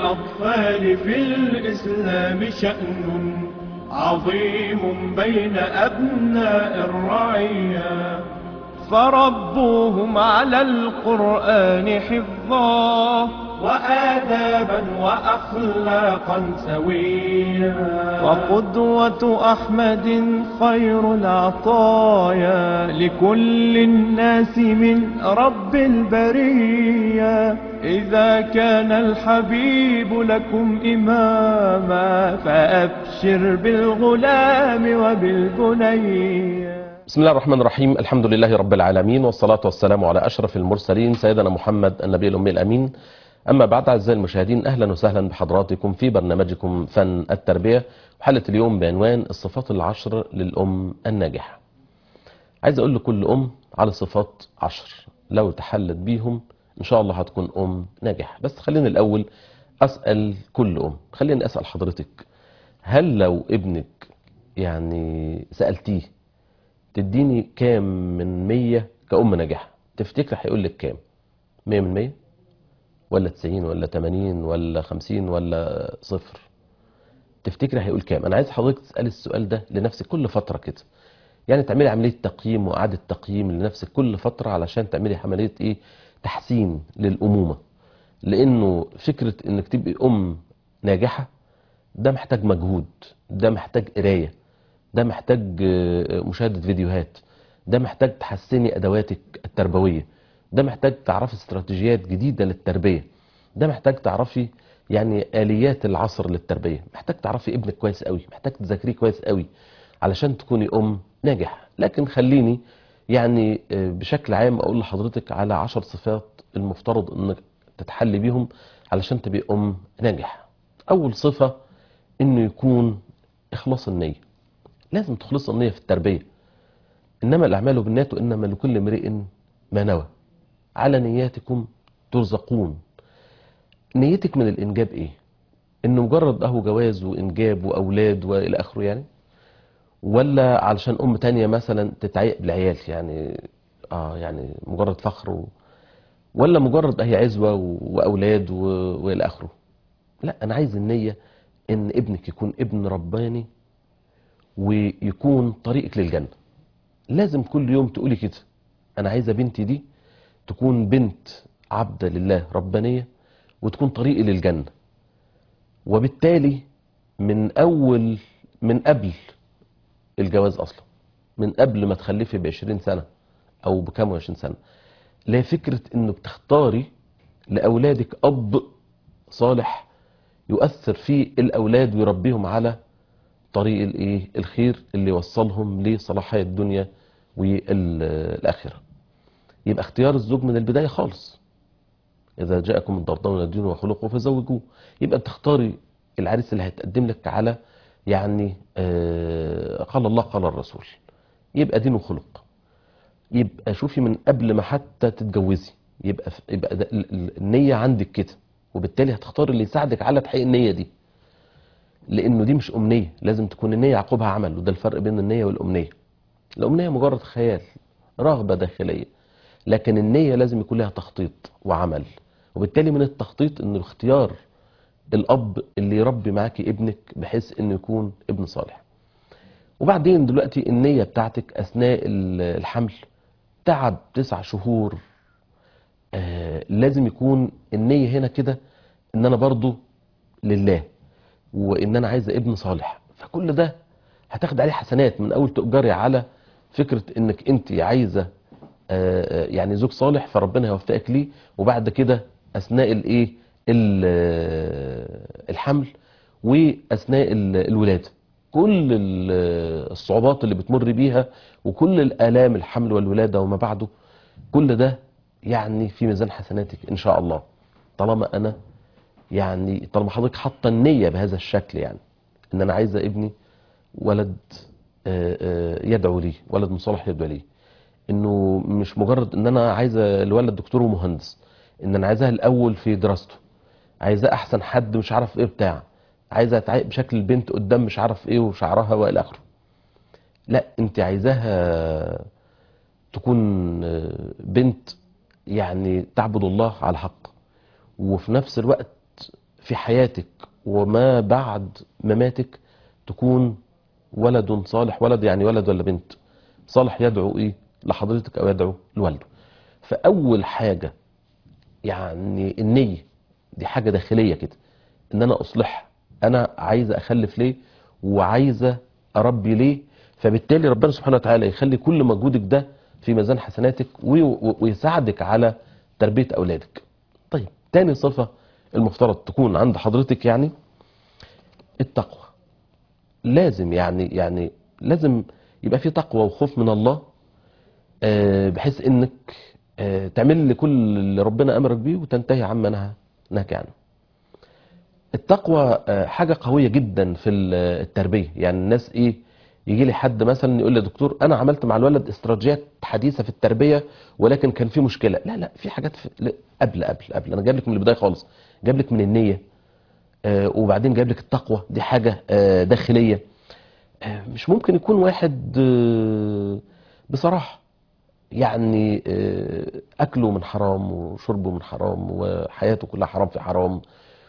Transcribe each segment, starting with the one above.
للأطفال في الإسلام شأن عظيم بين أبناء الرعية فربوهم على القرآن حفظا وآدابا وأخلاقا سويا وقدوة أحمد خير العطايا لكل الناس من رب البرية إذا كان الحبيب لكم إماما فأبشر بالغلام وبالبنية بسم الله الرحمن الرحيم الحمد لله رب العالمين والصلاة والسلام على أشرف المرسلين سيدنا محمد النبي الأمي الأمين أما بعد أعزائي المشاهدين أهلا وسهلا بحضراتكم في برنامجكم فن التربية وحلقة اليوم بعنوان الصفات العشر للأم الناجحة عايز أقول لكل أم على صفات عشر لو تحلت بيهم إن شاء الله هتكون أم ناجحة بس خليني الأول أسأل كل أم خليني أسأل حضرتك هل لو ابنك يعني سألتيه تديني كام من مية كأم ناجحة تفتكر هيقول لك كام مية من مية ولا تسعين ولا تمانين ولا خمسين ولا صفر تفتكر هيقول كام انا عايز حضرتك تسألي السؤال ده لنفسك كل فترة كده يعني تعملي عملية تقييم وإعادة تقييم لنفسك كل فترة علشان تعملي عملية ايه تحسين للأمومة لأنه فكرة انك تبقي أم ناجحة ده محتاج مجهود ده محتاج قراية ده محتاج مشاهدة فيديوهات ده محتاج تحسني أدواتك التربوية ده محتاج تعرفي استراتيجيات جديدة للتربية ده محتاج تعرفي يعني آليات العصر للتربية محتاج تعرفي ابنك كويس قوي محتاج تذاكريه كويس قوي علشان تكوني أم ناجح لكن خليني يعني بشكل عام أقول لحضرتك على عشر صفات المفترض أنك تتحلي بيهم علشان تبقي أم ناجح أول صفة أنه يكون إخلاص النية لازم تخلص النية في التربية إنما الأعمال بالنيات وإنما لكل امرئ ما نوى على نياتكم ترزقون نيتك من الإنجاب إيه إنه مجرد أهو جواز وإنجاب وأولاد وإلى آخره يعني ولا علشان أم تانية مثلا تتعيق بالعيال يعني آه يعني مجرد فخر و... ولا مجرد أهي عزوة و... وأولاد و... وإلى آخره لا أنا عايز النية إن ابنك يكون ابن رباني ويكون طريقك للجنة لازم كل يوم تقولي كده أنا عايزة بنتي دي تكون بنت عبدة لله ربانية وتكون طريقي للجنة وبالتالي من أول من قبل الجواز أصلا من قبل ما تخلفي بعشرين سنة أو بكام وعشرين سنة لا فكرة أنه بتختاري لأولادك أب صالح يؤثر في الأولاد ويربيهم على طريق الايه الخير اللي يوصلهم لصلاحية الدنيا والآخرة يبقى اختيار الزوج من البداية خالص إذا جاءكم من ترضون الدين وخلقه فزوجوه يبقى تختاري العريس اللي هيتقدم لك على يعني آه قال الله قال الرسول يبقى دين وخلق يبقى شوفي من قبل ما حتى تتجوزي يبقى يبقى ده النية عندك كده وبالتالي هتختار اللي يساعدك على تحقيق النية دي لانه دي مش امنية لازم تكون النية يعقبها عمل وده الفرق بين النية والامنية الامنية مجرد خيال رغبة داخلية لكن النية لازم يكون لها تخطيط وعمل وبالتالي من التخطيط انه اختيار الاب اللي يربي معاكي ابنك بحيث انه يكون ابن صالح وبعدين دلوقتي النية بتاعتك اثناء الحمل تعب تسع شهور آه لازم يكون النية هنا كده ان انا برضو لله وان انا عايزه ابن صالح فكل ده هتاخد عليه حسنات من اول تؤجري على فكره انك انت عايزه يعني زوج صالح فربنا يوفقك ليه وبعد كده اثناء الايه الحمل واثناء الولاده كل الصعوبات اللي بتمر بيها وكل الالام الحمل والولاده وما بعده كل ده يعني في ميزان حسناتك ان شاء الله طالما انا يعني طالما حضرتك حاطه النيه بهذا الشكل يعني ان انا عايزه ابني ولد يدعو لي ولد مصالح يدعو لي انه مش مجرد ان انا عايزه الولد دكتور ومهندس ان انا عايزاه الاول في دراسته عايزاه احسن حد مش عارف ايه بتاع عايزه اتعايق بشكل البنت قدام مش عارف ايه وشعرها والى اخره لا انت عايزاها تكون بنت يعني تعبد الله على حق وفي نفس الوقت في حياتك وما بعد مماتك تكون ولد صالح ولد يعني ولد ولا بنت صالح يدعو ايه لحضرتك او يدعو لوالده فاول حاجة يعني النية دي حاجة داخلية كده ان انا اصلح انا عايزة اخلف ليه وعايزة اربي ليه فبالتالي ربنا سبحانه وتعالى يخلي كل مجهودك ده في ميزان حسناتك وي- ويساعدك على تربية اولادك طيب تاني صفة المفترض تكون عند حضرتك يعني التقوى لازم يعني يعني لازم يبقى في تقوى وخوف من الله آه، بحيث انك آه، تعمل لكل اللي ربنا امرك بيه وتنتهي عما نهى نهاك عنه التقوى آه، حاجة قوية جدا في ال- التربية يعني الناس ايه يجي لي حد مثلا يقول لي يا دكتور انا عملت مع الولد استراتيجيات حديثة في التربية ولكن كان في مشكلة لا لا في حاجات في لا، قبل قبل قبل انا جايب لك من البداية خالص جايب لك من النية آه، وبعدين جايب لك التقوى دي حاجة آه، داخلية آه، مش ممكن يكون واحد آه، بصراحة يعني آه، أكله من حرام وشربه من حرام وحياته كلها حرام في حرام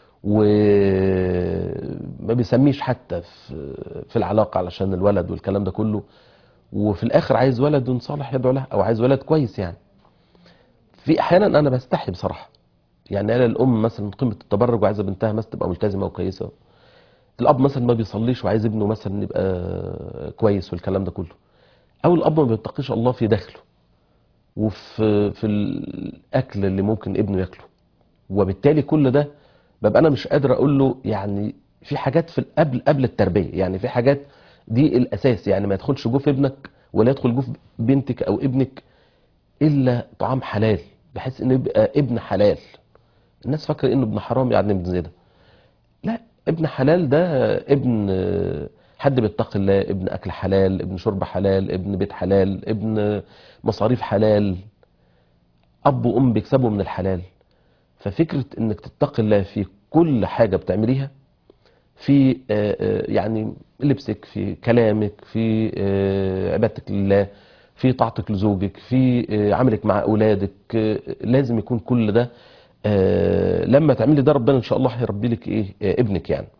وما بيسميش حتى في في العلاقة علشان الولد والكلام ده كله وفي الآخر عايز ولد صالح يدعو له أو عايز ولد كويس يعني في أحيانا أنا بستحي بصراحة يعني أنا الأم مثلا قيمة التبرج وعايزة بنتها مثلا تبقى ملتزمة وكويسة الأب مثلا ما بيصليش وعايز ابنه مثلا يبقى كويس والكلام ده كله أو الأب ما بيتقيش الله في داخله وفي في الأكل اللي ممكن ابنه ياكله وبالتالي كل ده ببقى أنا مش قادر أقول له يعني في حاجات في قبل قبل التربية يعني في حاجات دي الأساس يعني ما يدخلش جوف ابنك ولا يدخل جوف بنتك أو ابنك إلا طعام حلال بحيث إنه يبقى ابن حلال الناس فاكرة إنه ابن حرام يعني ابن زنا لا ابن حلال ده ابن آه، حد بيتقي الله ابن اكل حلال ابن شرب حلال ابن بيت حلال ابن مصاريف حلال اب وام بيكسبوا من الحلال ففكرة انك تتقي الله في كل حاجة بتعمليها في آه، آه، يعني لبسك في كلامك في آه، عبادتك لله في طاعتك لزوجك في آه، عملك مع اولادك آه، لازم يكون كل ده آه، لما تعملي ده ربنا ان شاء الله هيربي لك ايه آه، ابنك يعني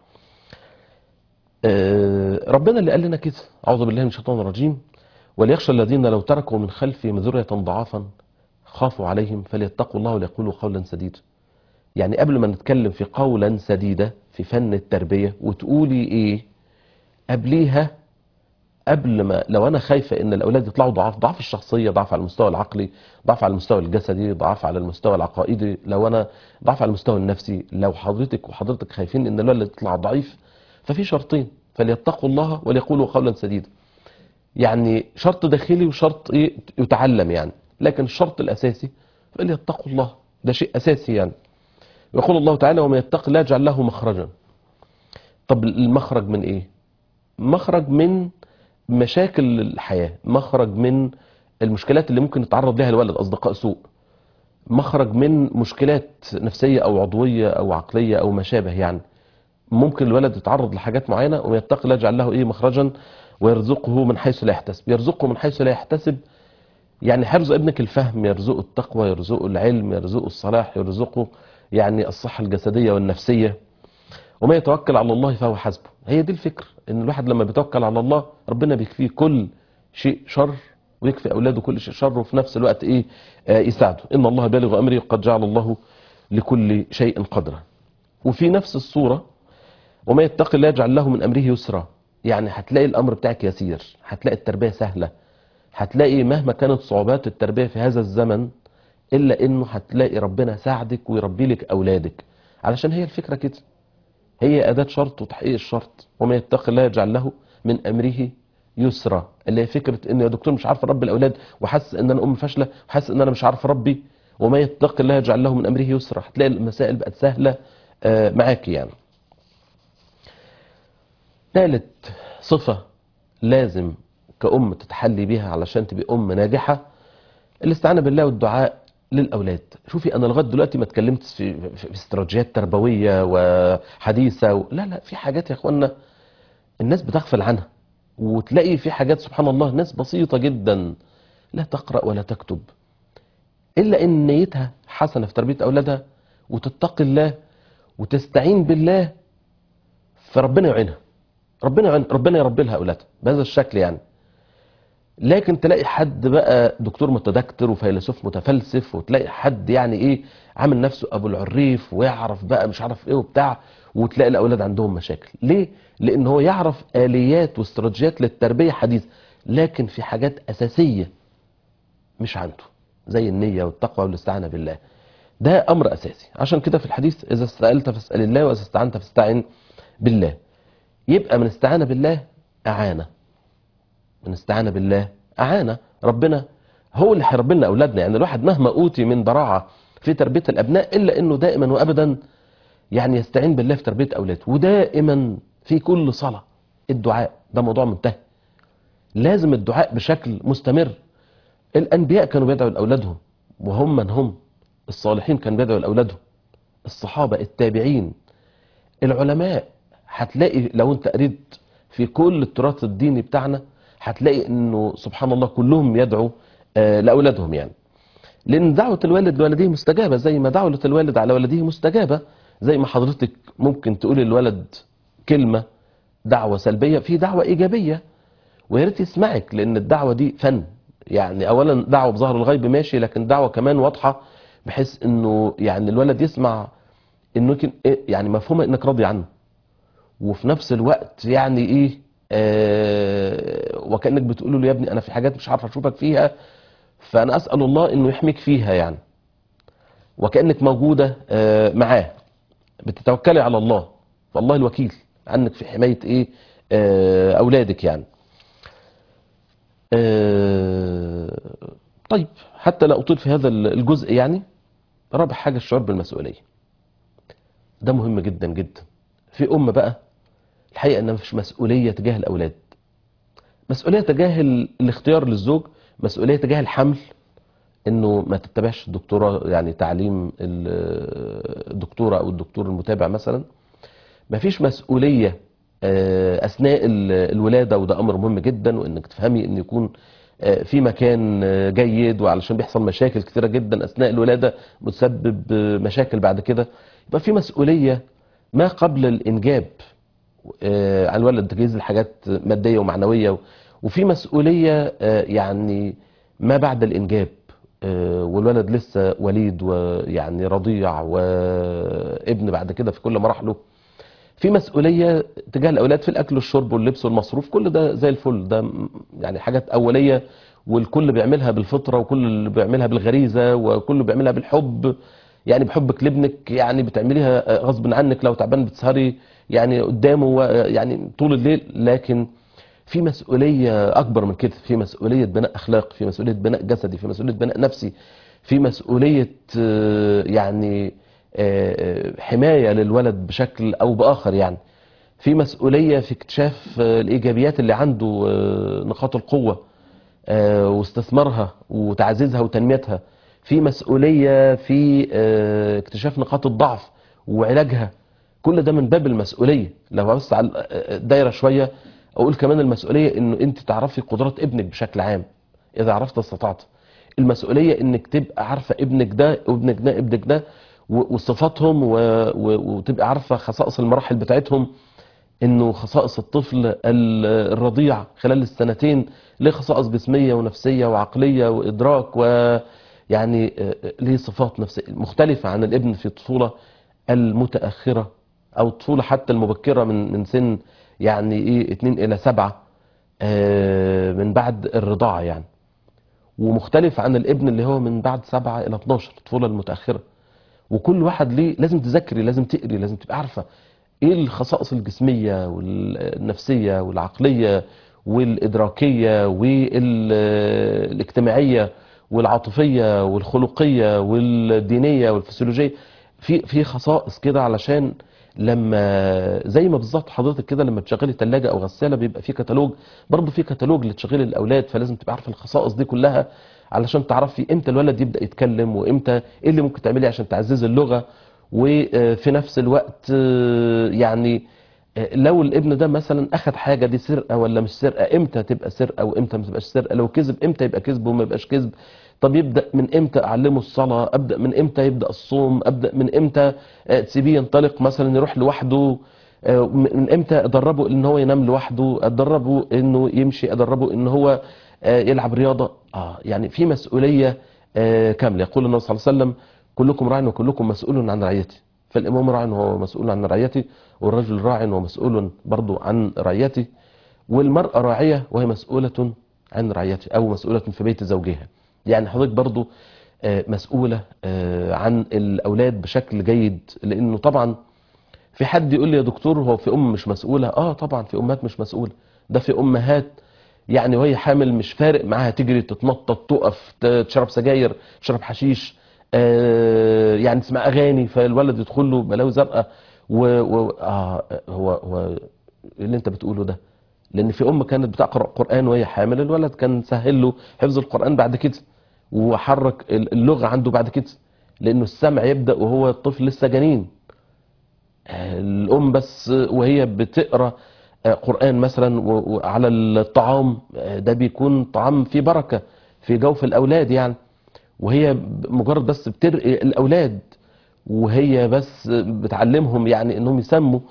آه، ربنا اللي قال لنا كده اعوذ بالله من الشيطان الرجيم وليخشى الذين لو تركوا من خلفهم ذرية ضعافا خافوا عليهم فليتقوا الله وليقولوا قولا سديدا يعني قبل ما نتكلم في قولا سديدا في فن التربية وتقولي ايه قبليها قبل ما لو انا خايفة ان الاولاد يطلعوا ضعاف ضعف الشخصية ضعف على المستوى العقلي ضعف على المستوى الجسدي ضعف على المستوى العقائدي لو انا ضعف على المستوى النفسي لو حضرتك وحضرتك خايفين ان الولد يطلع ضعيف ففي شرطين فليتقوا الله وليقولوا قولا سديدا يعني شرط داخلي وشرط ايه يتعلم يعني لكن الشرط الاساسي فليتقوا الله ده شيء اساسي يعني يقول الله تعالى ومن يتق الله يجعل له مخرجا طب المخرج من ايه مخرج من مشاكل الحياة مخرج من المشكلات اللي ممكن يتعرض لها الولد أصدقاء سوء مخرج من مشكلات نفسية أو عضوية أو عقلية أو ما شابه يعني ممكن الولد يتعرض لحاجات معينة ويتقي الله يجعل له إيه مخرجا ويرزقه من حيث لا يحتسب يرزقه من حيث لا يحتسب يعني حفظ ابنك الفهم يرزقه التقوى يرزقه العلم يرزقه الصلاح يرزقه يعني الصحة الجسدية والنفسية وما يتوكل على الله فهو حسبه هي دي الفكر ان الواحد لما بيتوكل على الله ربنا بيكفيه كل شيء شر ويكفي اولاده كل شيء شر وفي نفس الوقت ايه آه يساعده ان الله بالغ امره قد جعل الله لكل شيء قدرا وفي نفس الصورة وما يتقي الله يجعل له من امره يسرا يعني هتلاقي الامر بتاعك يسير هتلاقي التربية سهلة هتلاقي مهما كانت صعوبات التربية في هذا الزمن الا انه هتلاقي ربنا ساعدك ويربي لك اولادك علشان هي الفكرة كده هي أداة شرط وتحقيق الشرط وما يتقي الله يجعل له من أمره يسرا اللي هي فكرة إن يا دكتور مش عارف أربي الأولاد وحاسس إن أنا أم فاشلة وحاسس إن أنا مش عارف أربي وما يتقي الله يجعل له من أمره يسرا هتلاقي المسائل بقت سهلة آه، معاكي يعني ثالث صفة لازم كأم تتحلي بيها علشان تبقى أم ناجحة الاستعانة بالله والدعاء للأولاد شوفي أنا لغاية دلوقتي ما اتكلمت في, في استراتيجيات تربوية وحديثة و... لا لا في حاجات يا أخوانا الناس بتغفل عنها وتلاقي في حاجات سبحان الله ناس بسيطة جدا لا تقرأ ولا تكتب إلا إن نيتها حسنة في تربية أولادها وتتقي الله وتستعين بالله فربنا يعينها ربنا يعين ربنا يربي لها اولادها بهذا الشكل يعني لكن تلاقي حد بقى دكتور متدكتر وفيلسوف متفلسف وتلاقي حد يعني ايه عامل نفسه ابو العريف ويعرف بقى مش عارف ايه وبتاع وتلاقي الاولاد عندهم مشاكل ليه لان هو يعرف اليات واستراتيجيات للتربيه حديث لكن في حاجات اساسيه مش عنده زي النيه والتقوى والاستعانه بالله ده امر اساسي عشان كده في الحديث اذا سالت فاسال الله واذا استعنت فاستعن بالله يبقى من استعان بالله اعانه من استعان بالله أعانة ربنا هو اللي هيربي لنا أولادنا يعني الواحد مهما أوتي من ضراعة في تربية الأبناء إلا أنه دائما وأبدا يعني يستعين بالله في تربية أولاده ودائما في كل صلاة الدعاء ده موضوع منتهي لازم الدعاء بشكل مستمر الأنبياء كانوا بيدعوا لأولادهم وهم من هم الصالحين كانوا بيدعوا لأولادهم الصحابة التابعين العلماء هتلاقي لو انت قريت في كل التراث الديني بتاعنا هتلاقي انه سبحان الله كلهم يدعوا آه، لاولادهم يعني لان دعوه الوالد لوالديه مستجابه زي ما دعوه الوالد على ولده مستجابه زي ما حضرتك ممكن تقولي للولد كلمه دعوه سلبيه في دعوه ايجابيه ويا ريت يسمعك لان الدعوه دي فن يعني اولا دعوه بظهر الغيب ماشي لكن دعوه كمان واضحه بحيث انه يعني الولد يسمع انه يمكن إيه يعني مفهومه انك راضي عنه وفي نفس الوقت يعني ايه آه وكانك بتقول له يا ابني انا في حاجات مش عارف اشوفك فيها فانا اسال الله انه يحميك فيها يعني وكانك موجوده آه معاه بتتوكلي على الله فالله الوكيل عنك في حمايه ايه آه اولادك يعني آه طيب حتى لا اطيل في هذا الجزء يعني رابع حاجه الشعور بالمسؤوليه ده مهم جدا جدا في ام بقى الحقيقه ان مفيش مسؤوليه تجاه الاولاد مسؤوليه تجاه ال- الاختيار للزوج مسؤوليه تجاه الحمل انه ما تتبعش الدكتوره يعني تعليم ال- الدكتوره او الدكتور المتابع مثلا مفيش مسؤوليه آه، اثناء ال- الولاده وده امر مهم جدا وانك تفهمي ان يكون آه، في مكان آه، جيد وعلشان بيحصل مشاكل كتيره جدا اثناء الولاده بتسبب آه، مشاكل بعد كده يبقى في مسؤوليه ما قبل الانجاب آه، على الولد تجهيز الحاجات ماديه ومعنويه وفي مسؤوليه آه، يعني ما بعد الانجاب آه، والولد لسه وليد ويعني رضيع وابن بعد كده في كل مراحله في مسؤوليه تجاه الاولاد في الاكل والشرب واللبس والمصروف كل ده زي الفل ده م- يعني حاجات اوليه والكل بيعملها بالفطره وكل اللي بيعملها بالغريزه وكل بيعملها بالحب يعني بحبك لابنك يعني بتعمليها آه، غصب عنك لو تعبان بتسهري يعني قدامه و- يعني طول الليل لكن في مسؤولية أكبر من كده في مسؤولية بناء أخلاق في مسؤولية بناء جسدي في مسؤولية بناء نفسي في مسؤولية آه، يعني آه، آه، حماية للولد بشكل أو بآخر يعني في مسؤولية في اكتشاف آه، الإيجابيات اللي عنده آه، نقاط القوة آه، واستثمارها وتعزيزها وتنميتها في مسؤولية في آه، اكتشاف نقاط الضعف وعلاجها كل ده من باب المسؤولية لو بص على الدايرة شوية أقول كمان المسؤولية إنه أنت تعرفي قدرات ابنك بشكل عام إذا عرفت استطعت المسؤولية إنك تبقى عارفة ابنك ده وابنك ده ابنك ده و- وصفاتهم و- و- وتبقى عارفة خصائص المراحل بتاعتهم انه خصائص الطفل ال- الرضيع خلال السنتين له خصائص جسميه ونفسيه وعقليه وادراك ويعني آه، آه، ليه صفات نفسيه مختلفه عن الابن في الطفوله المتاخره او الطفوله حتى المبكره من من سن يعني ايه 2 الى 7 آه، من بعد الرضاعه يعني ومختلف عن الابن اللي هو من بعد 7 الى 12 الطفوله المتاخره وكل واحد ليه لازم تذاكري لازم تقري لازم تبقى عارفه ايه الخصائص الجسميه والنفسيه والعقليه والادراكيه والاجتماعيه والعاطفيه والخلقيه والدينيه والفسيولوجيه في في خصائص كده علشان لما زي ما بالظبط حضرتك كده لما بتشغلي ثلاجه او غساله بيبقى في كتالوج برضه في كتالوج لتشغيل الاولاد فلازم تبقى عارفه الخصائص دي كلها علشان تعرفي امتى الولد يبدا يتكلم وامتى ايه اللي ممكن تعمليه عشان تعززي اللغه وفي نفس الوقت آه، يعني آه، لو الابن ده مثلا اخد حاجه دي سرقه ولا مش سرقه امتى تبقى سرقه وامتى ما تبقاش سرقه لو كذب امتى يبقى كذب وما يبقاش كذب طب يبدا من امتى اعلمه الصلاه ابدا من امتى يبدا الصوم ابدا من امتى آه، تسيبيه ينطلق مثلا يروح لوحده آه، من امتى ادربه ان هو ينام لوحده ادربه انه يمشي ادربه ان هو آه، يلعب رياضه اه يعني في مسؤوليه آه، كامله يقول النبي صلى الله عليه وسلم كلكم راع وكلكم مسؤول عن رعيته فالامام راع وهو مسؤول عن رعيته والرجل راع ومسؤول برضه عن رعيته والمرأة راعية وهي مسؤولة عن رعيتها أو مسؤولة في بيت زوجها يعني حضرتك برضو آه، مسؤولة آه، عن الأولاد بشكل جيد لأنه طبعا في حد يقول لي يا دكتور هو في أم مش مسؤولة آه طبعا في أمهات مش مسؤولة ده في أمهات يعني وهي حامل مش فارق معاها تجري تتنطط تقف ت- تشرب سجاير تشرب حشيش آه، يعني تسمع أغاني فالولد يدخل له بلاوي زرقاء و... و... آه هو هو اللي انت بتقوله ده لان في ام كانت بتقرا قران وهي حامل الولد كان سهل له حفظ القران بعد كده وحرك اللغه عنده بعد كده لانه السمع يبدا وهو الطفل لسه جنين الام بس وهي بتقرا قران مثلا و- وعلى الطعام ده بيكون طعام فيه بركه في جوف الاولاد يعني وهي مجرد بس بترقي الاولاد وهي بس بتعلمهم يعني انهم يسموا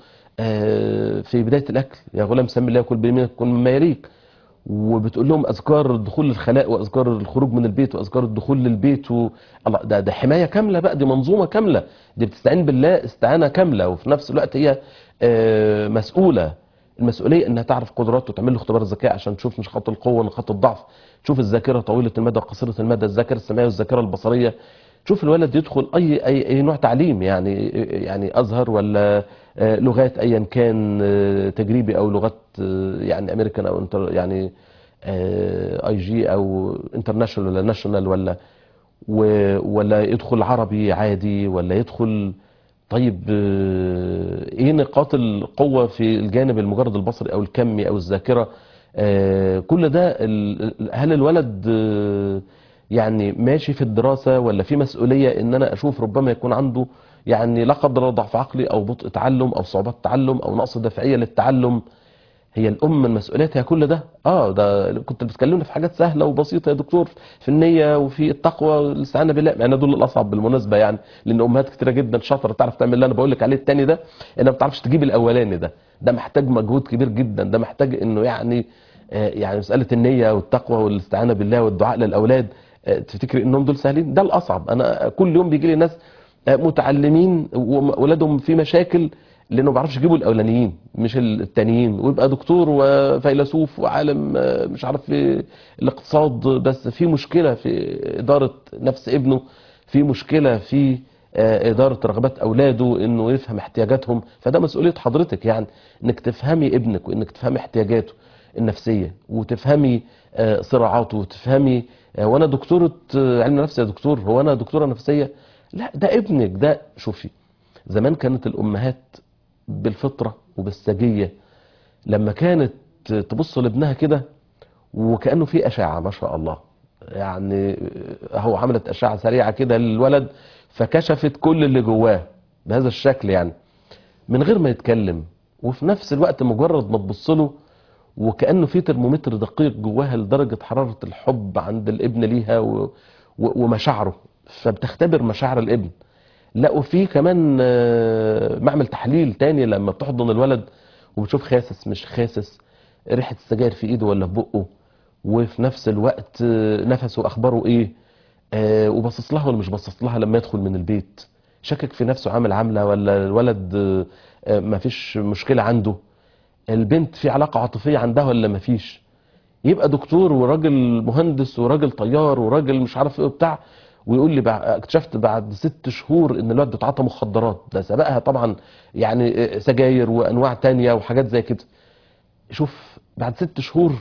آه، في بدايه الاكل يا غلام سم الله وكل بيمينك كل مما يليك وبتقول لهم اذكار الدخول للخلاء واذكار الخروج من البيت واذكار الدخول للبيت و... الله ده ده حمايه كامله بقى دي منظومه كامله دي بتستعين بالله استعانه كامله وفي نفس الوقت هي آه، مسؤوله المسؤوليه انها تعرف قدراته وتعمل له اختبار الذكاء عشان تشوف نقاط القوه ونقاط الضعف تشوف الذاكره طويله المدى وقصيره المدى الذاكره السمعيه والذاكره البصريه شوف الولد يدخل اي اي اي نوع تعليم يعني يعني ازهر ولا آه، لغات ايا كان آه، تجريبي او لغات آه، يعني امريكان او انتر يعني اي جي او انترناشونال ولا ناشونال ولا و- ولا يدخل عربي عادي ولا يدخل طيب آه، ايه نقاط القوة في الجانب المجرد البصري او الكمي او الذاكرة آه، كل ده ال- هل الولد آه، يعني ماشي في الدراسة ولا في مسؤولية ان انا اشوف ربما يكون عنده يعني لا قدر الله ضعف عقلي او بطء تعلم او صعوبات تعلم او نقص دافعية للتعلم هي الام من مسؤوليتها كل ده اه ده كنت بتكلمنا في حاجات سهله وبسيطه يا دكتور في النيه وفي التقوى والاستعانه بالله يعني دول الاصعب بالمناسبه يعني لان امهات كتيره جدا شاطره تعرف تعمل اللي انا بقول لك عليه التاني ده انها ما بتعرفش تجيب الاولاني ده ده محتاج مجهود كبير جدا ده محتاج انه يعني آه، يعني مساله النيه والتقوى والاستعانه بالله والدعاء للاولاد آه، تفتكر انهم دول سهلين ده الاصعب انا كل يوم بيجي لي ناس آه، متعلمين واولادهم في مشاكل لانه ما بيعرفش يجيبوا الاولانيين مش التانيين ويبقى دكتور وفيلسوف وعالم آه، مش عارف في الاقتصاد بس في مشكله في اداره نفس ابنه في مشكله في آه، اداره رغبات اولاده انه يفهم احتياجاتهم فده مسؤوليه حضرتك يعني انك تفهمي ابنك وانك تفهمي احتياجاته النفسيه وتفهمي آه، صراعاته وتفهمي آه، وانا دكتوره آه، علم نفس يا دكتور هو انا دكتوره نفسيه لا ده ابنك ده شوفي زمان كانت الامهات بالفطره وبالسجيه لما كانت تبص لابنها كده وكانه في اشعه ما شاء الله يعني هو عملت اشعه سريعه كده للولد فكشفت كل اللي جواه بهذا الشكل يعني من غير ما يتكلم وفي نفس الوقت مجرد ما تبص له وكانه في ترمومتر دقيق جواها لدرجه حراره الحب عند الابن ليها و... و... ومشاعره فبتختبر مشاعر الابن لا وفي كمان آه، معمل تحليل تاني لما بتحضن الولد وبتشوف خاسس مش خاسس ريحه السجاير في ايده ولا في بقه وفي نفس الوقت آه، نفسه اخباره ايه آه، وبصص لها ولا مش بصص لها لما يدخل من البيت شكك في نفسه عامل عامله ولا الولد آه، آه، مفيش مشكله عنده البنت في علاقه عاطفيه عندها ولا مفيش يبقى دكتور وراجل مهندس وراجل طيار وراجل مش عارف ايه وبتاع ويقول لي بع- اكتشفت بعد ست شهور ان الواد بيتعاطى مخدرات ده سبقها طبعا يعني سجاير وانواع تانية وحاجات زي كده شوف بعد ست شهور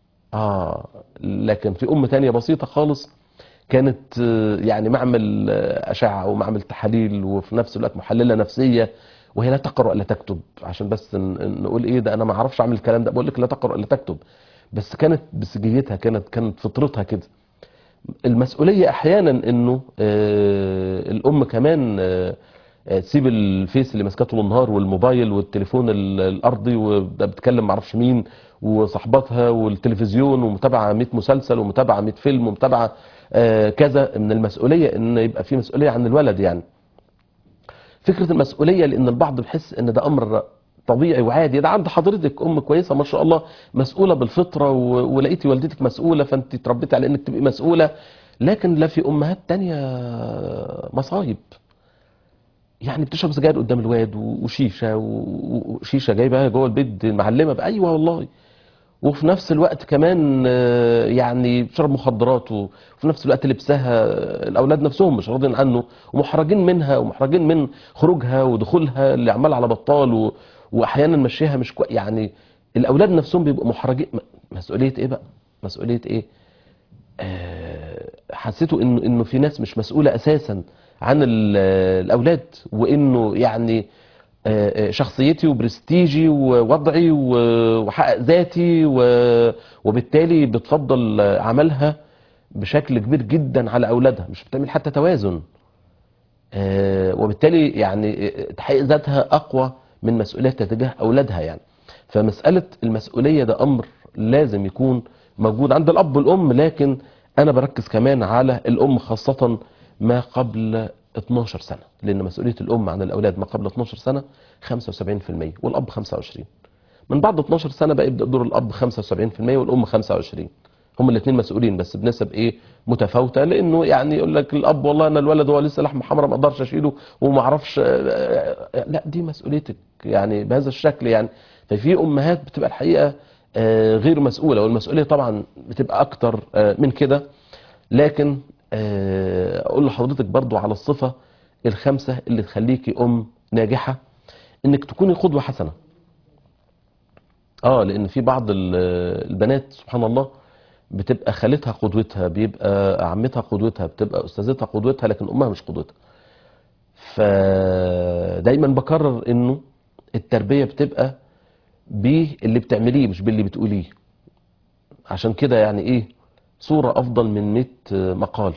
اه لكن في ام تانية بسيطة خالص كانت آه، يعني معمل آه، اشعة ومعمل تحاليل وفي نفس الوقت محللة نفسية وهي لا تقرأ ولا تكتب عشان بس ن- نقول ايه ده انا ما اعرفش اعمل الكلام ده بقول لك لا تقرأ ولا تكتب بس كانت بسجيتها كانت كانت فطرتها كده المسؤولية احيانا انه آه، الام كمان آه، آه، تسيب الفيس اللي ماسكاه طول النهار والموبايل والتليفون ال- الارضي وده بتكلم معرفش مين وصاحباتها والتلفزيون ومتابعه 100 مسلسل ومتابعه 100 فيلم ومتابعه آه، كذا من المسؤوليه ان يبقى في مسؤوليه عن الولد يعني فكره المسؤوليه لان البعض بيحس ان ده امر طبيعي وعادي ده عند حضرتك ام كويسه ما شاء الله مسؤوله بالفطره و- ولقيتي والدتك مسؤوله فانت اتربيتي على انك تبقي مسؤوله لكن لا في امهات تانية مصايب يعني بتشرب سجاير قدام الواد و- وشيشه و- وشيشه جايبها جوه البيت معلمه بقى ايوه والله وفي نفس الوقت كمان آه، يعني بتشرب مخدرات و- وفي نفس الوقت لبسها الاولاد نفسهم مش راضيين عنه ومحرجين منها ومحرجين من خروجها ودخولها اللي عمال على بطال و... واحيانا مشيها مش كويس يعني الاولاد نفسهم بيبقوا محرجين م- مسؤوليه ايه بقى مسؤوليه ايه آه، حسيته انه انه في ناس مش مسؤوله اساسا عن ال- الاولاد وانه يعني آه، آه، شخصيتي وبرستيجي ووضعي و- وحقق ذاتي و- وبالتالي بتفضل آه، عملها بشكل كبير جدا على اولادها مش بتعمل حتى توازن آه، وبالتالي يعني آه، تحقيق ذاتها اقوى من مسؤوليتها تجاه اولادها يعني فمساله المسؤوليه ده امر لازم يكون موجود عند الاب والام لكن انا بركز كمان على الام خاصه ما قبل 12 سنه لان مسؤوليه الام عن الاولاد ما قبل 12 سنه 75% والاب 25 من بعد 12 سنه بقى يبدا دور الاب 75% والام 25 هما الاثنين مسؤولين بس بنسب ايه متفاوته لانه يعني يقول لك الاب والله انا الولد هو لسه لحم حمراء ما اقدرش اشيله وما اعرفش آه، آه، لا دي مسؤوليتك يعني بهذا الشكل يعني ففي امهات بتبقى الحقيقه آه، غير مسؤوله والمسؤوليه طبعا بتبقى اكتر آه، من كده لكن آه، اقول لحضرتك برضو على الصفه الخمسه اللي تخليكي ام ناجحه انك تكوني قدوه حسنه اه لان في بعض ال- البنات سبحان الله بتبقى خالتها قدوتها بيبقى عمتها قدوتها بتبقى استاذتها قدوتها لكن امها مش قدوتها فدايما بكرر انه التربيه بتبقى باللي بتعمليه مش باللي بتقوليه عشان كده يعني ايه صوره افضل من 100 مقال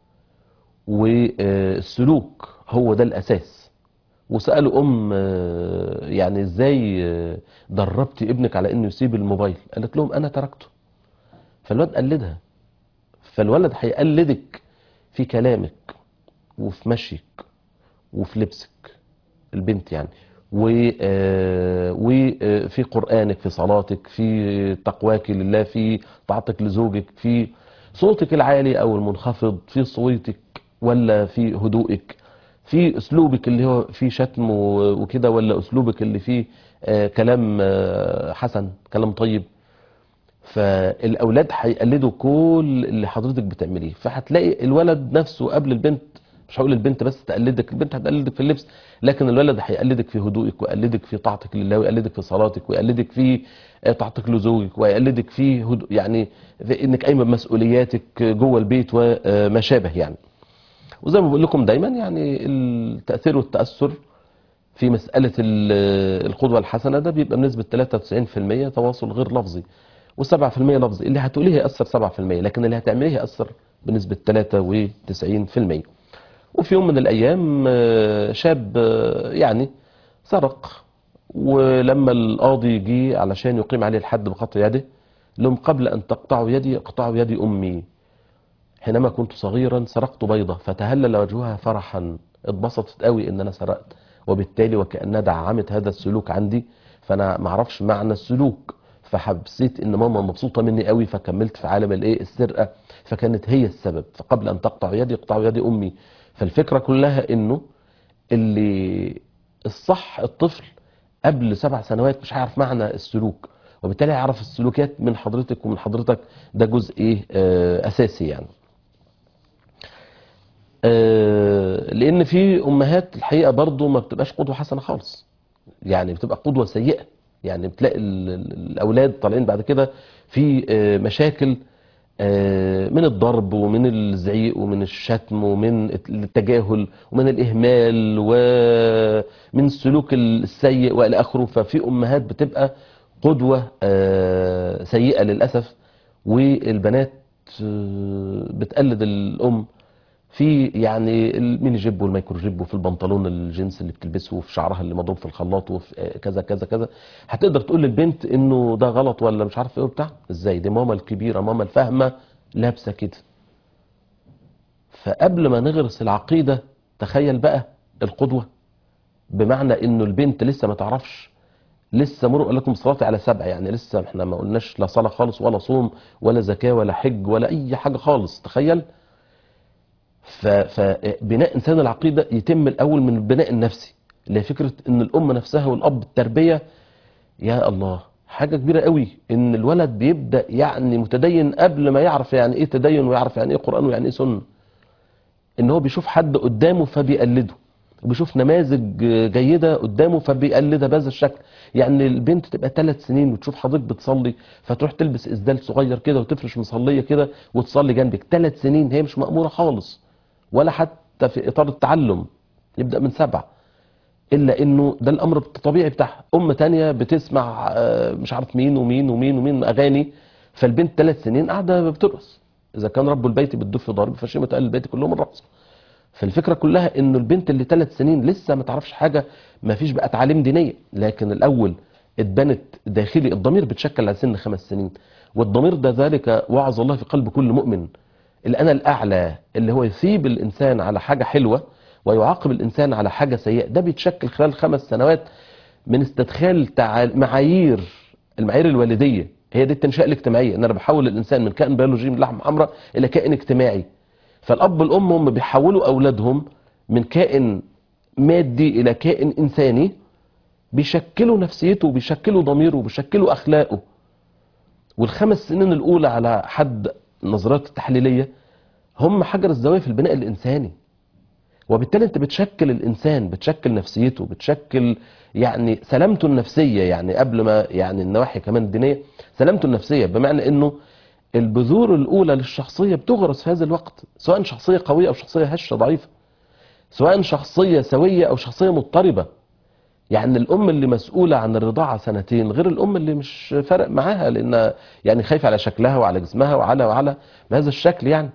والسلوك هو ده الاساس وسالوا ام آه، يعني ازاي آه، دربتي ابنك على انه يسيب الموبايل قالت لهم انا تركته فالواد قلدها فالولد هيقلدك في كلامك وفي مشيك وفي لبسك البنت يعني و- آه، وفي قرآنك في صلاتك في تقواك لله في طاعتك لزوجك في صوتك العالي أو المنخفض في صوتك ولا في هدوءك في أسلوبك اللي هو فيه شتم و- وكده ولا أسلوبك اللي فيه آه، كلام آه، حسن كلام طيب فالاولاد هيقلدوا كل اللي حضرتك بتعمليه فهتلاقي الولد نفسه قبل البنت مش هقول البنت بس تقلدك البنت هتقلدك في اللبس لكن الولد هيقلدك في هدوءك ويقلدك في طاعتك لله ويقلدك في صلاتك ويقلدك في آه، طاعتك لزوجك ويقلدك في هدوء يعني في انك قايمه بمسؤولياتك جوه البيت وما شابه يعني وزي ما بقول لكم دايما يعني التاثير والتاثر في مسألة ال- القدوة الحسنة ده بيبقى بنسبة 93% تواصل غير لفظي و7% لفظي اللي هتقوليه هيأثر 7% لكن اللي هتعمليه هيأثر بنسبة 93% وفي يوم من الأيام آه، شاب آه، يعني سرق ولما القاضي جه علشان يقيم عليه الحد بقطع يده لهم قبل أن تقطعوا يدي اقطعوا يد أمي حينما كنت صغيرا سرقت بيضة فتهلل وجهها فرحا اتبسطت قوي ان انا سرقت وبالتالي وكأنها دعمت هذا السلوك عندي فانا معرفش معنى السلوك فحسيت ان ماما مبسوطة مني قوي فكملت في عالم الايه السرقة فكانت هي السبب فقبل ان تقطع يدي اقطعوا يد امي فالفكرة كلها انه اللي الصح الطفل قبل سبع سنوات مش هيعرف معنى السلوك وبالتالي هيعرف السلوكيات من حضرتك ومن حضرتك ده جزء ايه آه، اساسي يعني آه، لان في امهات الحقيقه برضو ما بتبقاش قدوه حسنه خالص يعني بتبقى قدوه سيئه يعني بتلاقي ال- ال- الاولاد طالعين بعد كده في آه، مشاكل آه، من الضرب ومن الزعيق ومن الشتم ومن التجاهل ومن الاهمال ومن السلوك السيء والى اخره ففي امهات بتبقى قدوه آه، سيئه للاسف والبنات آه، بتقلد الام في يعني الميني جيب والمايكرو جيب وفي البنطلون الجينز اللي بتلبسه وفي شعرها اللي مضروب في الخلاط وفي آه، كذا كذا كذا هتقدر تقول للبنت انه ده غلط ولا مش عارف ايه وبتاع ازاي دي ماما الكبيره ماما الفاهمه لابسه كده فقبل ما نغرس العقيده تخيل بقى القدوه بمعنى انه البنت لسه ما تعرفش لسه مرق لكم الصلاه على سبع يعني لسه احنا ما قلناش لا صلاه خالص ولا صوم ولا زكاه ولا حج ولا اي حاجه خالص تخيل ف- فبناء انسان العقيده يتم الاول من البناء النفسي اللي هي فكره ان الام نفسها والاب التربيه يا الله حاجه كبيره قوي ان الولد بيبدا يعني متدين قبل ما يعرف يعني ايه تدين ويعرف يعني ايه قران ويعني ايه سنه ان هو بيشوف حد قدامه فبيقلده وبيشوف نماذج جيده قدامه فبيقلدها بهذا الشكل يعني البنت تبقى ثلاث سنين وتشوف حضرتك بتصلي فتروح تلبس اسدال صغير كده وتفرش مصليه كده وتصلي جنبك ثلاث سنين هي مش ماموره خالص ولا حتى في اطار التعلم يبدا من سبع الا انه ده الامر الطبيعي بتاعها ام تانية بتسمع آه، مش عارف مين ومين ومين ومين اغاني فالبنت ثلاث سنين قاعده بترقص اذا كان رب البيت بالدف ضارب فشيمه اهل البيت كلهم الرقص فالفكره كلها انه البنت اللي ثلاث سنين لسه ما تعرفش حاجه ما فيش بقى تعليم دينيه لكن الاول اتبنت داخلي الضمير بتشكل على سن خمس سنين والضمير ده ذلك وعظ الله في قلب كل مؤمن الانا الاعلى اللي هو يثيب الانسان على حاجه حلوه ويعاقب الانسان على حاجه سيئه ده بيتشكل خلال خمس سنوات من استدخال تعال- معايير المعايير الوالديه هي دي التنشئه الاجتماعيه ان انا بحول الانسان من كائن بيولوجي من لحم حمراء الى كائن اجتماعي فالاب والام هم بيحولوا اولادهم من كائن مادي الى كائن انساني بيشكلوا نفسيته وبيشكلوا ضميره وبيشكلوا اخلاقه والخمس سنين الاولى على حد النظريات التحليليه هم حجر الزاويه في البناء الانساني وبالتالي انت بتشكل الانسان بتشكل نفسيته بتشكل يعني سلامته النفسيه يعني قبل ما يعني النواحي كمان الدينيه سلامته النفسيه بمعنى انه البذور الاولى للشخصيه بتغرس في هذا الوقت سواء شخصيه قويه او شخصيه هشه ضعيفه سواء شخصيه سويه او شخصيه مضطربه يعني الام اللي مسؤوله عن الرضاعه سنتين غير الام اللي مش فارق معاها لان يعني خايفه على شكلها وعلى جسمها وعلى وعلى بهذا الشكل يعني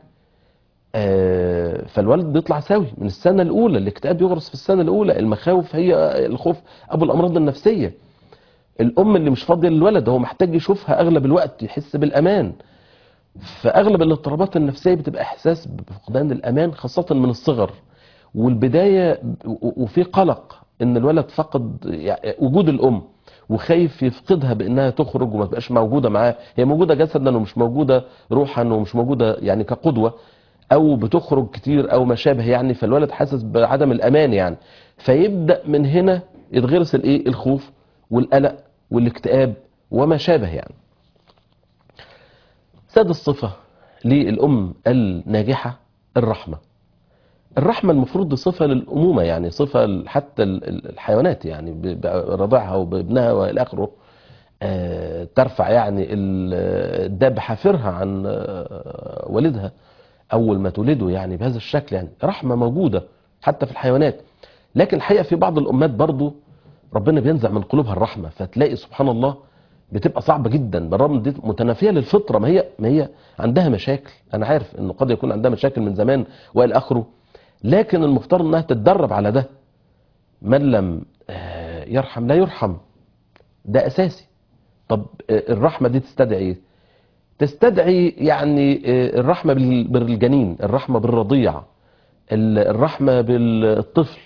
آه، فالولد بيطلع سوي من السنه الاولى الاكتئاب يغرس في السنه الاولى المخاوف هي الخوف ابو الامراض النفسيه الام اللي مش فاضيه للولد هو محتاج يشوفها اغلب الوقت يحس بالامان فاغلب الاضطرابات النفسيه بتبقى احساس بفقدان الامان خاصه من الصغر والبدايه و- وفي قلق ان الولد فقد يعني وجود الام وخايف يفقدها بانها تخرج وما تبقاش موجوده معاه هي موجوده جسدا ومش موجوده روحا ومش موجوده يعني كقدوه او بتخرج كتير او ما شابه يعني فالولد حاسس بعدم الامان يعني فيبدا من هنا يتغرس الايه الخوف والقلق والاكتئاب وما شابه يعني سادس صفه للام الناجحه الرحمه الرحمه المفروض دي صفه للامومه يعني صفه ل- حتى ال- ال- الحيوانات يعني ب- برضعها وبابنها والى اخره آه، ترفع يعني ال- الدابه حافرها عن آه، والدها اول ما تولده يعني بهذا الشكل يعني رحمه موجوده حتى في الحيوانات لكن الحقيقه في بعض الامات برضو ربنا بينزع من قلوبها الرحمه فتلاقي سبحان الله بتبقى صعبه جدا بالرغم ان دي متنافيه للفطره ما هي ما هي عندها مشاكل انا عارف انه قد يكون عندها مشاكل من زمان والى اخره لكن المفترض انها تتدرب على ده من لم آه، يرحم لا يرحم ده اساسي طب آه، الرحمه دي تستدعي ايه تستدعي يعني آه، الرحمه بال- بالجنين الرحمه بالرضيع ال- الرحمه بالطفل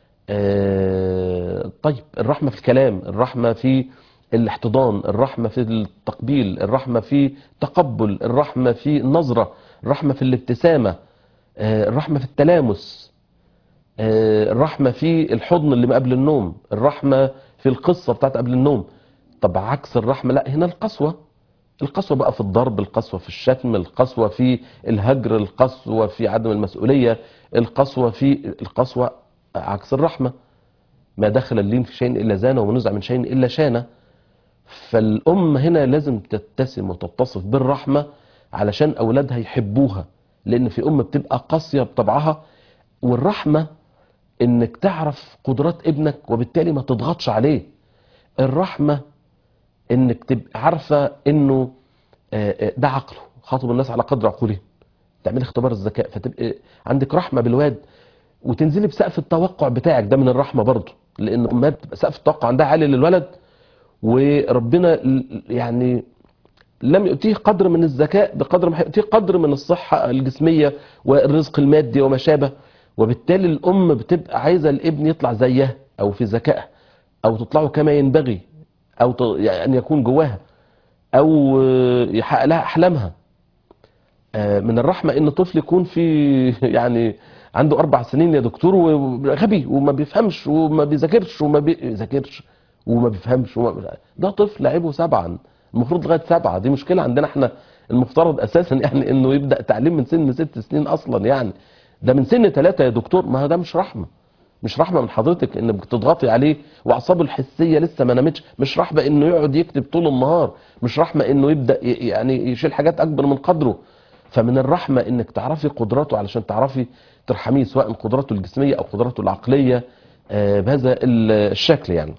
آه، طيب الرحمه في الكلام الرحمه في الاحتضان الرحمه في التقبيل الرحمه في تقبل الرحمه في النظره الرحمه في الابتسامه آه، الرحمه في التلامس آه، الرحمه في الحضن اللي ما قبل النوم الرحمه في القصه بتاعت قبل النوم طب عكس الرحمه لا هنا القسوه القسوة بقى في الضرب القسوة في الشتم القسوة في الهجر القسوة في عدم المسؤولية القسوة في القسوة عكس الرحمة ما دخل اللين في شيء إلا زانه وما نزع من شيء إلا شانه فالأم هنا لازم تتسم وتتصف بالرحمة علشان أولادها يحبوها لأن في أم بتبقى قاسية بطبعها والرحمة إنك تعرف قدرات ابنك وبالتالي ما تضغطش عليه الرحمة انك تبقى عارفه انه آه، آه، ده عقله خاطب الناس على قدر عقولهم تعملي اختبار الذكاء فتبقى عندك رحمه بالواد وتنزلي بسقف التوقع بتاعك ده من الرحمه برضه لان الامهات بتبقى سقف التوقع عندها عالي للولد وربنا ل- يعني لم يؤتيه قدر من الذكاء بقدر ما يؤتيه قدر من الصحة الجسمية والرزق المادي وما شابه وبالتالي الأم بتبقى عايزة الابن يطلع زيها أو في ذكائها أو تطلعه كما ينبغي أو ت- يعني أن يكون جواها أو آه، يحقق لها أحلامها آه، من الرحمة إن طفل يكون في يعني عنده أربع سنين يا دكتور وغبي وما بيفهمش وما بيذاكرش وما بيذاكرش وما بيفهمش وما ده طفل عيبه سبعا المفروض لغاية سبعة دي مشكلة عندنا احنا المفترض أساسا يعني إنه يبدأ تعليم من سن ست سنين أصلا يعني ده من سن ثلاثة يا دكتور ما ده مش رحمة مش رحمة من حضرتك انك بتضغطي عليه واعصابه الحسية لسه ما نامتش مش رحمة انه يقعد يكتب طول النهار مش رحمة انه يبدأ ي- يعني يشيل حاجات اكبر من قدره فمن الرحمة انك تعرفي قدراته علشان تعرفي ترحميه سواء قدراته الجسمية او قدراته العقلية آه، بهذا ال- الشكل يعني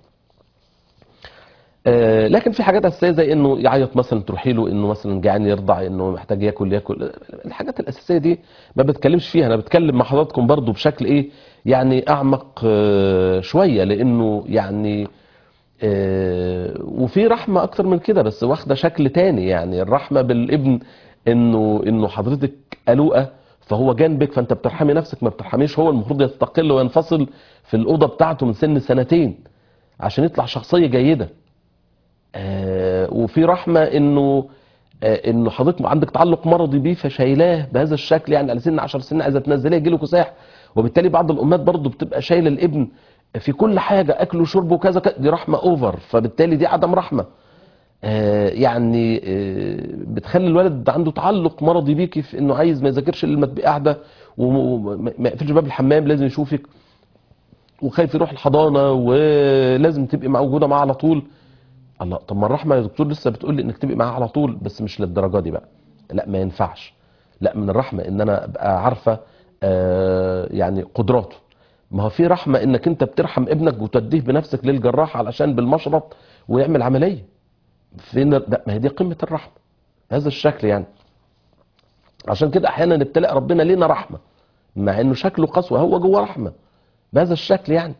آه، لكن في حاجات اساسيه زي انه يعيط مثلا تروحي له انه مثلا جعان يرضع انه محتاج ياكل ياكل الحاجات الاساسيه دي ما بتكلمش فيها انا بتكلم مع حضراتكم برضو بشكل ايه يعني اعمق آه، شويه لانه يعني آه، وفي رحمه اكتر من كده بس واخده شكل تاني يعني الرحمه بالابن انه انه حضرتك قلوقه فهو جنبك فانت بترحمي نفسك ما بترحميش هو المفروض يستقل وينفصل في الاوضه بتاعته من سن سنتين عشان يطلع شخصيه جيده آه، وفي رحمه انه آه، انه حضرتك عندك تعلق مرضي بيه فشايلاه بهذا الشكل يعني على سن 10 سنين عايزه تنزليه يجي له كساح وبالتالي بعض الامهات برضه بتبقى شايله الابن في كل حاجه اكل وشرب وكذا كذا، دي رحمه اوفر فبالتالي دي عدم رحمه آه، يعني آه، بتخلي الولد عنده تعلق مرضي بيكي في انه عايز ما يذاكرش الا لما تبقي قاعده وما ما يقفلش باب الحمام لازم يشوفك وخايف يروح الحضانه ولازم تبقي موجوده معاه على طول الله طب ما الرحمه يا دكتور لسه بتقول لي انك تبقي معاه على طول بس مش للدرجه دي بقى لا ما ينفعش لا من الرحمه ان انا ابقى عارفه آه يعني قدراته ما هو في رحمه انك انت بترحم ابنك وتوديه بنفسك للجراح علشان بالمشرط ويعمل عمليه فين ال- ده ما هي دي قمه الرحمه هذا الشكل يعني عشان كده احيانا ابتلاء ربنا لينا رحمه مع انه شكله قسوه هو جوه رحمه بهذا الشكل يعني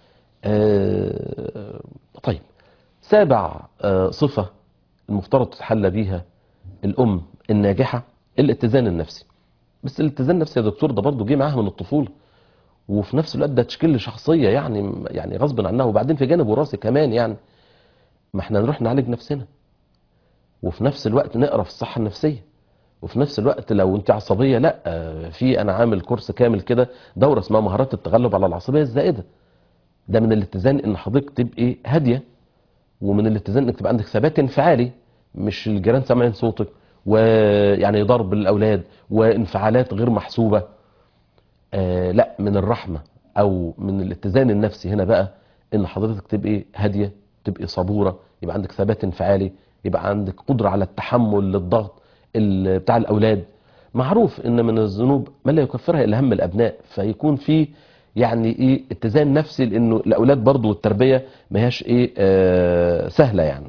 آه طيب سابع آه، صفة المفترض تتحلى بيها الأم الناجحة الاتزان النفسي بس الاتزان النفسي يا دكتور ده برضه جه معاها من الطفولة وفي نفس الوقت ده تشكيل شخصية يعني يعني غصب عنها وبعدين في جانب وراثي كمان يعني ما احنا نروح نعالج نفسنا وفي نفس الوقت نقرا في الصحة النفسية وفي نفس الوقت لو انت عصبية لا آه، في انا عامل كورس كامل كده دورة اسمها مهارات التغلب على العصبية الزائدة ده من الاتزان ان حضرتك تبقي هادية ومن الاتزان انك تبقى عندك ثبات انفعالي مش الجيران سامعين صوتك ويعني ضرب الاولاد وانفعالات غير محسوبه آه لا من الرحمه او من الاتزان النفسي هنا بقى ان حضرتك تبقي هاديه تبقي صبوره يبقى عندك ثبات انفعالي يبقى عندك قدره على التحمل للضغط ال- بتاع الاولاد معروف ان من الذنوب ما لا يكفرها الا هم الابناء فيكون في يعني ايه اتزان نفسي لانه الاولاد برضو والتربيه ما هياش ايه آه سهله يعني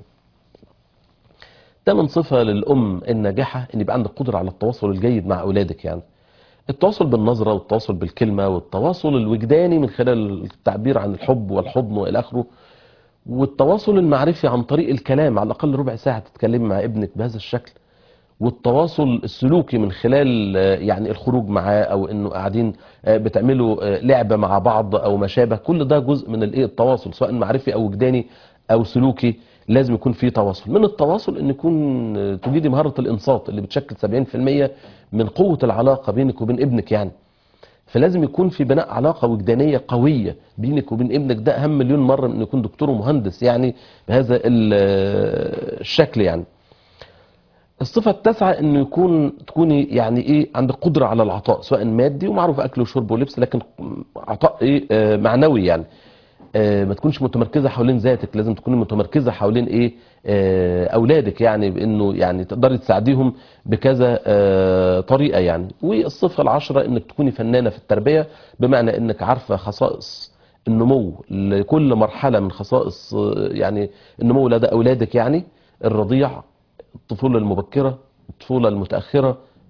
تمن صفه للام الناجحه ان يبقى عندك قدره على التواصل الجيد مع اولادك يعني التواصل بالنظره والتواصل بالكلمه والتواصل الوجداني من خلال التعبير عن الحب والحضن والى اخره والتواصل المعرفي عن طريق الكلام على الاقل ربع ساعه تتكلمي مع ابنك بهذا الشكل والتواصل السلوكي من خلال آه، يعني الخروج معاه او انه قاعدين آه، بتعملوا آه، لعبه مع بعض او ما شابه كل ده جزء من الايه التواصل سواء معرفي او وجداني او سلوكي لازم يكون في تواصل من التواصل ان يكون آه، تجيدي مهاره الانصات اللي بتشكل 70% من قوه العلاقه بينك وبين ابنك يعني فلازم يكون في بناء علاقه وجدانيه قويه بينك وبين ابنك ده اهم مليون مره من انه يكون دكتور ومهندس يعني بهذا ال- آه، الشكل يعني الصفة التاسعة انه يكون تكوني يعني ايه عندك قدرة على العطاء سواء مادي ومعروف اكل وشرب ولبس لكن عطاء ايه آه معنوي يعني آه ما تكونش متمركزة حوالين ذاتك لازم تكوني متمركزة حوالين ايه آه اولادك يعني بانه يعني تقدري تساعديهم بكذا آه طريقة يعني والصفة العشرة انك تكوني فنانة في التربية بمعنى انك عارفة خصائص النمو لكل مرحلة من خصائص آه، يعني النمو لدى اولادك يعني الرضيع الطفولة المبكرة الطفولة المتأخرة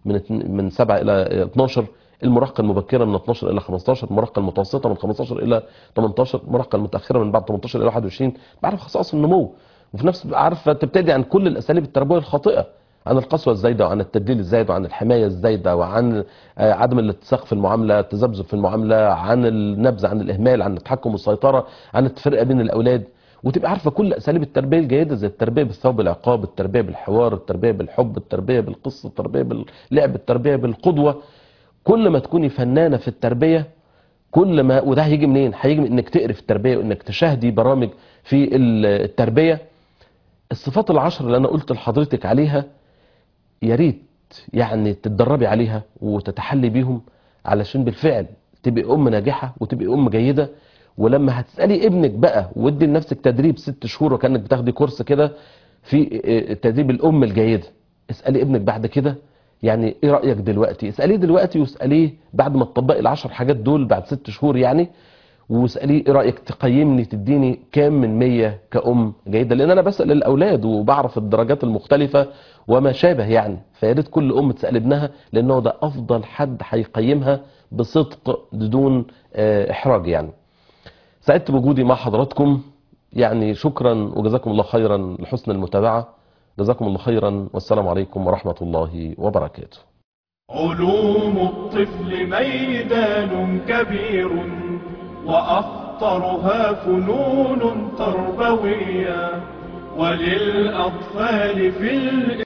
من اتن- من 7 الى 12 المراهقه المبكره من 12 الى 15 المراهقه المتوسطه من 15 الى 18 المراهقه المتاخره من بعد 18 الى 21 بعرف خصائص النمو وفي نفس الوقت عارفه تبتدي عن كل الاساليب التربويه الخاطئه عن القسوه الزايده وعن التدليل الزايد وعن الحمايه الزايده وعن آه، عدم الاتساق في المعامله التذبذب في المعامله عن النبذ عن الاهمال عن التحكم والسيطره عن التفرقه بين الاولاد وتبقى عارفه كل اساليب التربيه الجيده زي التربيه بالثواب والعقاب التربيه بالحوار التربيه بالحب التربيه بالقصه التربيه باللعب التربيه بالقدوه كل ما تكوني فنانه في التربيه كل ما وده هيجي منين هيجي من انك تقري في التربيه وانك تشاهدي برامج في التربيه الصفات العشر اللي انا قلت لحضرتك عليها يا ريت يعني تتدربي عليها وتتحلي بيهم علشان بالفعل تبقي ام ناجحه وتبقي ام جيده ولما هتسالي ابنك بقى وادي لنفسك تدريب ست شهور وكانك بتاخدي كورس كده في آه، تدريب الام الجيده اسالي ابنك بعد كده يعني ايه رايك دلوقتي اساليه دلوقتي واساليه بعد ما تطبقي العشر حاجات دول بعد ست شهور يعني واساليه ايه رايك تقيمني تديني كام من 100 كأم جيده لان انا بسال الاولاد وبعرف الدرجات المختلفه وما شابه يعني فيا ريت كل ام تسال ابنها لانه ده افضل حد هيقيمها بصدق بدون آه، احراج يعني سعدت بوجودي مع حضراتكم يعني شكرا وجزاكم الله خيرا لحسن المتابعه جزاكم الله خيرا والسلام عليكم ورحمه الله وبركاته علوم الطفل ميدان كبير وأخطرها فنون تربوية وللأطفال في الإسلام